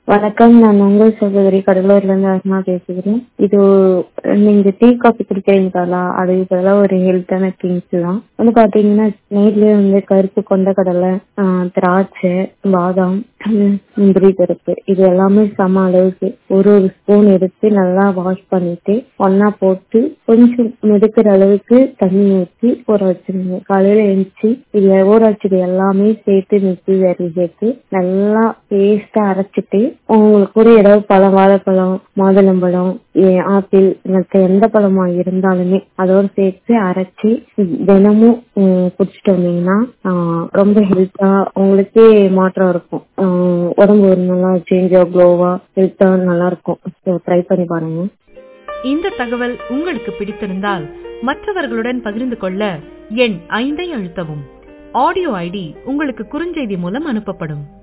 வணக்கம் நான் உங்கள் சகோதரி கடலூர்ல இருந்து அருமா பேசுகிறேன் இது நீங்க டீ காஃபி குடிக்கிறீங்களா அதுக்கு பதிலாக ஒரு ஹெல்த்தான திங்ஸ் தான் வந்து பாத்தீங்கன்னா நைட்லயே வந்து கருப்பு கொண்ட கடலை திராட்சை பாதாம் ஹம், முந்திரி பருப்பு இது எல்லாமே சம அளவுக்கு ஒரு ஒரு ஸ்பூன் எடுத்து நல்லா வாஷ் பண்ணிட்டு ஒண்ணா போட்டு கொஞ்சம் மிதக்கிற அளவுக்கு தண்ணி ஊற்றி ஊற வச்சிருங்க காலையில எழுந்துச்சு இது ஊற வச்சது எல்லாமே சேர்த்து மிக்சி வேறு சேர்த்து நல்லா பேஸ்டா அரைச்சிட்டு உங்களுக்கு கூட ஏதாவது பழம் வாழைப்பழம் மாதுளம்பழம் ஏ- ஆப்பிள் மற்ற எந்த பழமா இருந்தாலுமே அதோட சேர்த்து அரைச்சி தினமும் உம், குடிச்சிட்டு வந்தீங்கன்னா ஆஹ், ரொம்ப ஹெல்த்தா உங்களுக்கே மாற்றம் இருக்கும் ஆஹ், உடம்பு ஒரு நல்லா சேஞ்சா க்ளோவா ஹெல்த்தா நல்லா இருக்கும் ட்ரை பண்ணி பாருங்க இந்த தகவல் உங்களுக்கு பிடித்திருந்தால் மற்றவர்களுடன் பகிர்ந்து கொள்ள எண் ஐந்தை அழுத்தவும் ஆடியோ ஐடி உங்களுக்கு குறுஞ்செய்தி மூலம் அனுப்பப்படும்